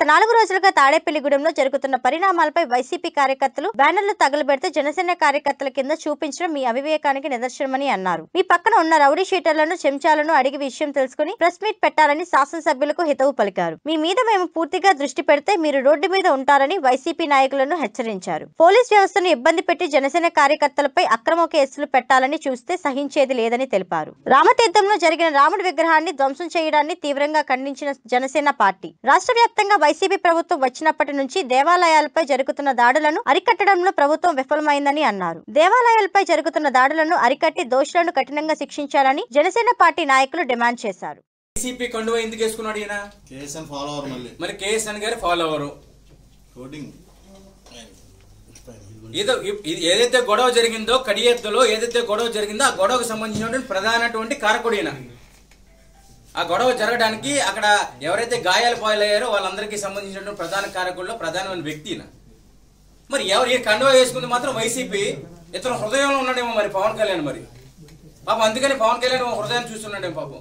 నాలుగు రోజులుగా తాడేపల్లిగూడెంలో జరుగుతున్న పరిణామాలపై వైసీపీ కార్యకర్తలు బ్యానర్లు తగలబెడితే జనసేన కార్యకర్తల కింద చూపించడం మీ అవివేకానికి నిదర్శనమని అన్నారు మీ పక్కన ఉన్న రౌడీ షీటర్లను చెంచాలను అడిగి విషయం తెలుసుకుని ప్రెస్ మీట్ పెట్టాలని శాసనసభ్యులకు హితవు పలికారు మీ మీద మేము పూర్తిగా దృష్టి పెడితే మీరు రోడ్డు మీద ఉంటారని వైసీపీ నాయకులను హెచ్చరించారు పోలీస్ వ్యవస్థను ఇబ్బంది పెట్టి జనసేన కార్యకర్తలపై అక్రమ కేసులు పెట్టాలని చూస్తే సహించేది లేదని తెలిపారు రామతీర్థంలో జరిగిన రాముడి విగ్రహాన్ని ధ్వంసం చేయడాన్ని తీవ్రంగా ఖండించిన జనసేన పార్టీ రాష్ట్ర వ్యాప్తంగా వైసీపీ ప్రభుత్వం వచ్చినప్పటి నుంచి దేవాలయాలపై జరుగుతున్న దాడులను అరికట్టడంలో ప్రభుత్వం విఫలమైందని అన్నారు దేవాలయాలపై జరుగుతున్న దాడులను అరికట్టి దోషులను కఠినంగా శిక్షించాలని జనసేన పార్టీ నాయకులు డిమాండ్ చేశారు వైసీపీ కండువా ఎందుకు వేసుకున్నాడు ఈయన కేఎస్ఎన్ ఫాలో అవర్ మళ్ళీ మరి కేఎస్ఎన్ గారి ఫాలో అవరు కోటింగ్ ఏదో ఇ- ఇది ఏదైతే గొడవ జరిగిందో కడియెత్తులో ఏదైతే గొడవ జరిగిందో ఆ గొడవకు సంబంధించినటువంటి ప్రధానటువంటి కారకుడు ఈయన ఆ గొడవ జరగడానికి అక్కడ ఎవరైతే గాయాలు పాలయ్యారో వాళ్ళందరికీ సంబంధించినటువంటి ప్రధాన కారకుల్లో ప్రధానమైన వ్యక్తి ఈయన మరి ఎవరు ఈ కండువా వేసుకుంది మాత్రం వైసీపీ ఇతను హృదయంలో ఉన్నాడేమో మరి పవన్ కళ్యాణ్ మరి పాపం అందుకని పవన్ కళ్యాణ్ హృదయాన్ని చూస్తున్నాడేమో పాపం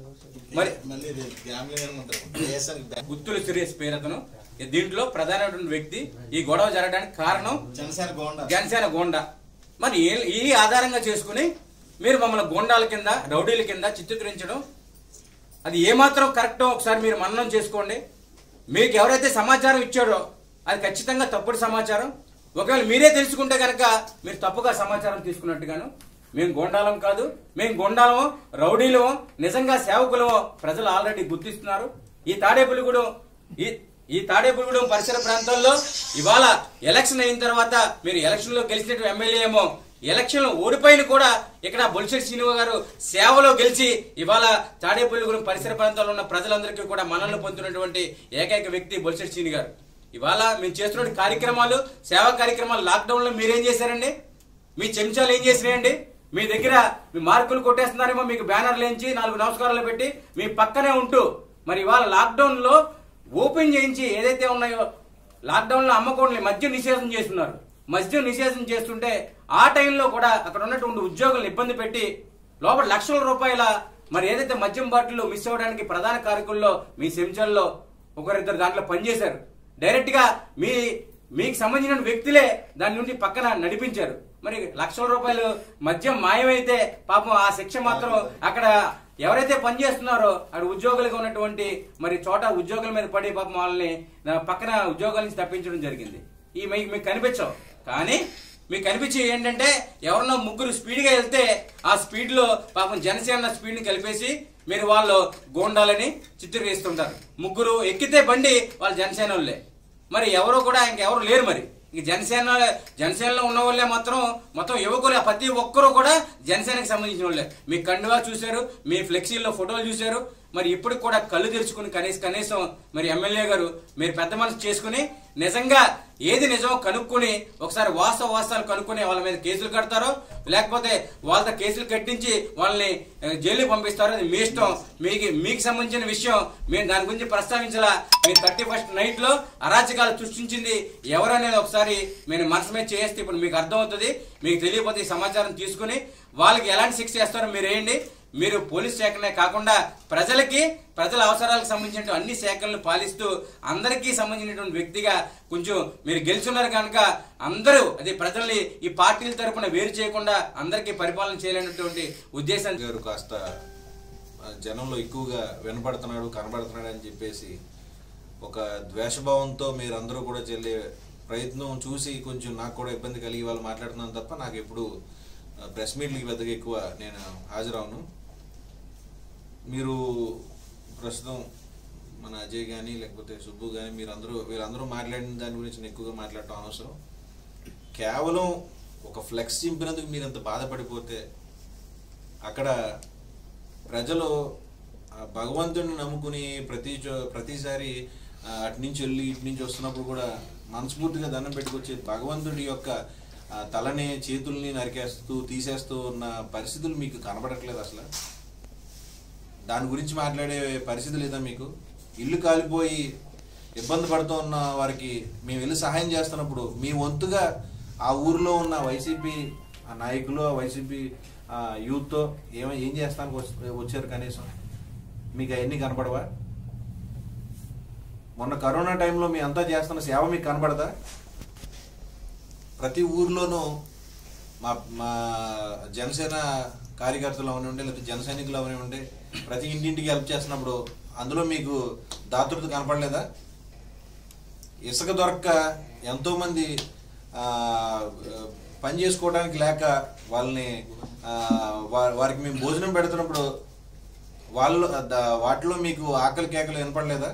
మరి మళ్ళీ గ్యామ్లింగ్ అని ఉంటారు కేఎస్ఎన్ గుత్తులు సిరియస్ పేరు అతను ఈ దీంట్లో ప్రధానమైనటువంటి వ్యక్తి ఈ గొడవ జరగడానికి కారణం జనసేన గోండా జనసేన గోండా మరి ఏ- ఈ ఆధారంగా చేసుకుని మీరు మమ్మల్ని గోండాల కింద రౌడీల కింద చిత్రీకరించడం అది ఏమాత్రం కరెక్టో ఒకసారి మీరు మననం చేసుకోండి మీకు ఎవరైతే సమాచారం ఇచ్చారో అది ఖచ్చితంగా తప్పుడు సమాచారం ఒకవేళ మీరే తెలుసుకుంటే కనుక మీరు తప్పుగా సమాచారం తీసుకున్నట్టుగాను మేము గోండాలం కాదు మేము గోండాలమో రౌడీలమో నిజంగా సేవకులమో ప్రజలు ఆల్రెడీ గుర్తిస్తున్నారు ఈ తాడేపల్లిగూడెం ఈ ఈ తాడేపల్లిగూడెం పరిసర ప్రాంతాల్లో ఇవాళ ఎలక్షన్ అయిన తర్వాత మీరు ఎలక్షన్ లో గెలిచినట్టు ఎమ్మెల్యే ఏమో ఎలక్షన్ లో ఓడిపోయిన కూడా ఇక్కడ బొలిశెట్టి శ్రీనివా గారు సేవలో గెలిచి ఇవాళ తాడేపల్లిగూడెం పరిసర ప్రాంతాల్లో ఉన్న ప్రజలందరికీ కూడా మనల్ని పొందుతున్నటువంటి ఏకైక వ్యక్తి బొలిశెట్టి శ్రీని గారు ఇవాళ మేము చేస్తున్న కార్యక్రమాలు సేవా కార్యక్రమాలు లాక్డౌన్ లో మీరేం చేశారండి మీ చెంచాలు ఏం చేసినాయండి మీ దగ్గర మీ మార్కులు కొట్టేస్తున్నారేమో మీకు బ్యానర్లు వేయించి నాలుగు నమస్కారాలు పెట్టి మీ పక్కనే ఉంటూ మరి ఇవాళ లాక్డౌన్ లో ఓపెన్ చేయించి ఏదైతే ఉన్నాయో లాక్డౌన్ లో అమ్మకోండి మద్యం నిషేధం చేస్తున్నారు మద్యం నిషేధం చేస్తుంటే ఆ టైంలో కూడా అక్కడ ఉన్నటువంటి ఉద్యోగులను ఇబ్బంది పెట్టి లోపల లక్షల రూపాయల మరి ఏదైతే మద్యం బాటిల్ మిస్ అవ్వడానికి ప్రధాన కారకుల్లో మీ సెంచల్లో ఒకరిద్దరు దాంట్లో పనిచేశారు డైరెక్ట్ గా మీ మీకు సంబంధించిన వ్యక్తులే దాని నుండి పక్కన నడిపించారు మరి లక్షల రూపాయలు మద్యం మాయమైతే పాపం ఆ శిక్ష మాత్రం అక్కడ ఎవరైతే పనిచేస్తున్నారో అక్కడ ఉద్యోగులుగా ఉన్నటువంటి మరి చోట ఉద్యోగుల మీద పడి పాపం వాళ్ళని ఆ, పక్కన ఉద్యోగాల నుంచి తప్పించడం జరిగింది ఈ మీకు మీకు కనిపించవు కానీ మీకు కనిపించి ఏంటంటే ఎవరన్నా ముగ్గురు స్పీడ్ గా వెళ్తే ఆ స్పీడ్ లో పాపం జనసేన స్పీడ్ ని కలిపేసి మీరు వాళ్ళు గోండాలని చిత్రీకరిస్తుంటారు ముగ్గురు ఎక్కితే బండి వాళ్ళు జనసేన వాళ్ళే మరి ఎవరు కూడా ఇంకెవరు లేరు మరి ఇక జనసేన జనసేనలో ఉన్న వాళ్ళే మాత్రం మొత్తం యువకులు ప్రతి ఒక్కరూ కూడా జనసేనకి సంబంధించిన వాళ్ళే మీ కండువా చూశారు మీ ఫ్లెక్సీల్లో ఫోటోలు చూశారు మరి ఇప్పుడు కూడా కళ్ళు తెరుచుకుని కనీసం కనీసం మరి ఎమ్మెల్యే గారు మీరు పెద్ద మనసు చేసుకుని నిజంగా ఏది నిజమో కనుక్కొని ఒకసారి వాస్తవ వాస్తవాలు కనుక్కొని వాళ్ళ మీద కేసులు కడతారో లేకపోతే వాళ్ళతో కేసులు కట్టించి వాళ్ళని ఆ, జైలుకి పంపిస్తారో అది మీ ఇష్టం మీకు మీకు సంబంధించిన విషయం మేము దాని గురించి ప్రస్తావించాలా మీ థర్టీ ఫస్ట్ నైట్ లో అరాచకాలు సృష్టించింది ఎవరనేది ఒకసారి మీరు మనసు మీద చేస్తే ఇప్పుడు మీకు అర్థమవుతుంది మీకు తెలియకపోతే ఈ సమాచారం తీసుకుని వాళ్ళకి ఎలాంటి శిక్ష చేస్తారో మీరు వేయండి మీరు పోలీస్ శాఖనే కాకుండా ప్రజలకి ప్రజల అవసరాలకు సంబంధించిన అన్ని శాఖలను పాలిస్తూ అందరికీ సంబంధించినటువంటి వ్యక్తిగా కొంచెం మీరు గెలుచున్నారు కనుక అందరూ అది ప్రజల్ని ఈ పార్టీల తరపున వేరు చేయకుండా అందరికీ పరిపాలన చేయాలనేటువంటి ఉద్దేశం గారు కాస్త ఆ, జనంలో ఎక్కువగా వినపడుతున్నాడు కనబడుతున్నాడు అని చెప్పేసి ఒక ద్వేషభావంతో మీరందరూ కూడా చెల్లే ప్రయత్నం చూసి కొంచెం నాకు కూడా ఇబ్బంది కలిగి వాళ్ళు మాట్లాడుతున్నాను తప్ప నాకు ఎప్పుడు ప్రెస్ మీట్లకి పెద్దగా ఎక్కువ నేను హాజరవును మీరు ప్రస్తుతం మన అజయ్ కానీ లేకపోతే సుబ్బు కానీ మీరందరూ వీళ్ళందరూ మాట్లాడిన దాని గురించి నేను ఎక్కువగా మాట్లాడటం అవసరం కేవలం ఒక ఫ్లెక్స్ చింపినందుకు మీరు అంత బాధపడిపోతే అక్కడ ప్రజలు ఆ భగవంతుడిని నమ్ముకుని ప్రతి చో- ప్రతిసారి ఆ, అటు నుంచి వెళ్ళి ఇటు నుంచి వస్తున్నప్పుడు కూడా మనస్ఫూర్తిగా దండం పెట్టుకొచ్చి భగవంతుడి యొక్క ఆ, తలని చేతుల్ని నరికేస్తూ తీసేస్తూ ఉన్న పరిస్థితులు మీకు కనబడట్లేదు అసలు దాని గురించి మాట్లాడే పరిస్థితి లేదా మీకు ఇల్లు కాలిపోయి ఇబ్బంది పడుతూ ఉన్న వారికి మేము వెళ్ళి సహాయం చేస్తున్నప్పుడు మీ వంతుగా ఆ ఊరిలో ఉన్న వైసీపీ ఆ నాయకులు ఆ వైసీపీ ఆ యూత్తో ఏమో ఏం చేస్తానికి వచ్- వచ్చారు కనీసం మీకు అవన్నీ కనపడవా మొన్న కరోనా టైంలో మీ అంతా చేస్తున్న సేవ మీకు కనబడదా ప్రతి ఊర్లోనూ మా మా జనసేన కార్యకర్తలు అవనివ్వండి లేకపోతే జన సైనికులు అవనివ్వండి ప్రతి ఇంటింటికి హెల్ప్ చేస్తున్నప్పుడు అందులో మీకు దాతృత కనపడలేదా ఇసుక దొరక్క ఎంతోమంది ఆ, పని చేసుకోవడానికి లేక వాళ్ళని ఆ, వా- వారికి మేము భోజనం పెడుతున్నప్పుడు వాళ్ళు ద- వాటిలో మీకు ఆకలి కేకలు వినపడలేదా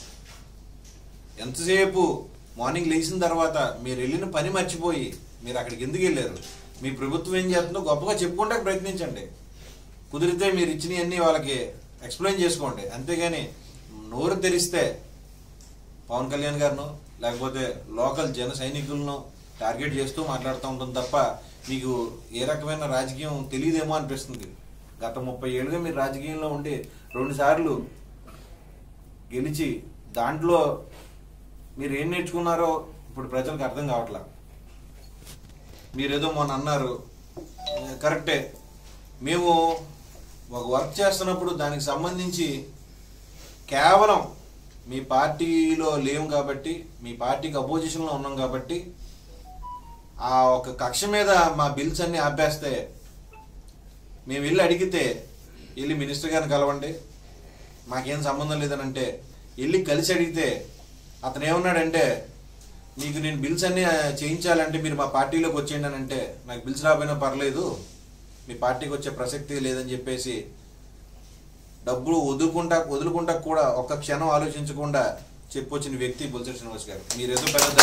ఎంతసేపు మార్నింగ్ లేచిన తర్వాత మీరు వెళ్ళిన పని మర్చిపోయి మీరు అక్కడికి ఎందుకు వెళ్ళారు మీ ప్రభుత్వం ఏం చేస్తుందో గొప్పగా చెప్పుకుంటే ప్రయత్నించండి కుదిరితే మీరు ఇచ్చినవన్నీ వాళ్ళకి ఎక్స్ప్లెయిన్ చేసుకోండి అంతేగాని నోరు తెరిస్తే పవన్ కళ్యాణ్ గారిను లేకపోతే లోకల్ జన సైనికులను టార్గెట్ చేస్తూ మాట్లాడుతూ ఉంటుంది తప్ప మీకు ఏ రకమైన రాజకీయం తెలియదేమో అనిపిస్తుంది గత ముప్పై ఏళ్ళుగా మీరు రాజకీయంలో ఉండి రెండు సార్లు గెలిచి దాంట్లో మీరు ఏం నేర్చుకున్నారో ఇప్పుడు ప్రజలకు అర్థం కావట్లా మీరేదో మొన్న అన్నారు కరెక్టే మేము ఒక వర్క్ చేస్తున్నప్పుడు దానికి సంబంధించి కేవలం మీ పార్టీలో లేము కాబట్టి మీ పార్టీకి అపోజిషన్లో ఉన్నాం కాబట్టి ఆ ఒక కక్ష మీద మా బిల్స్ అన్ని ఆపేస్తే మేము వెళ్ళి అడిగితే వెళ్ళి మినిస్టర్ గారిని కలవండి మాకేం సంబంధం లేదని అంటే వెళ్ళి కలిసి అడిగితే అతను ఏమన్నాడంటే మీకు నేను బిల్స్ అన్ని ఆ, చేయించాలంటే మీరు మా పార్టీలోకి వచ్చేయండి అని అంటే నాకు బిల్స్ రాకపోయినా పర్లేదు మీ పార్టీకి వచ్చే ప్రసక్తి లేదని చెప్పేసి డబ్బులు వదులుకుంటా వదులుకుంటా కూడా ఒక్క క్షణం ఆలోచించకుండా చెప్పొచ్చిన వ్యక్తి బొల్సరి శ్రీనివాస్ గారు మీరు ఏదో పెద్ద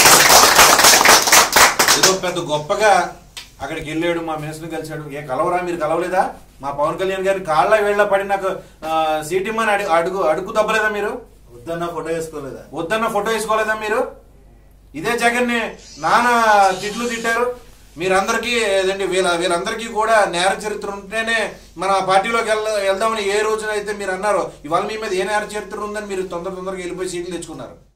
ఏదో పెద్ద గొప్పగా అక్కడికి వెళ్ళాడు మా మినిస్టర్ కలిశాడు ఏ కలవరా మీరు కలవలేదా మా పవన్ కళ్యాణ్ గారి కాళ్ళ వేళ్ళ పడి నాకు ఆ, సీట్ ఇమ్మని అడుగు అడుగు అడుగు తప్పలేదా మీరు వద్దన్న ఫోటో వేసుకోలేదా వద్దన్న ఫోటో వేసుకోలేదా మీరు ఇదే జగన్ ని నానా తిట్లు తిట్టారు మీరందరికీ ఏదండి వీళ్ళ వీళ్ళందరికీ కూడా నేర చరిత్ర ఉంటేనే మన పార్టీలోకి వెళ్దా వెళ్దామని ఏ రోజున అయితే మీరు అన్నారో ఇవాళ మీ మీద ఏ నేర చరిత్ర ఉందని మీరు తొందర తొందరగా వెళ్ళిపోయి సీట్లు తెచ్చుకున్నారు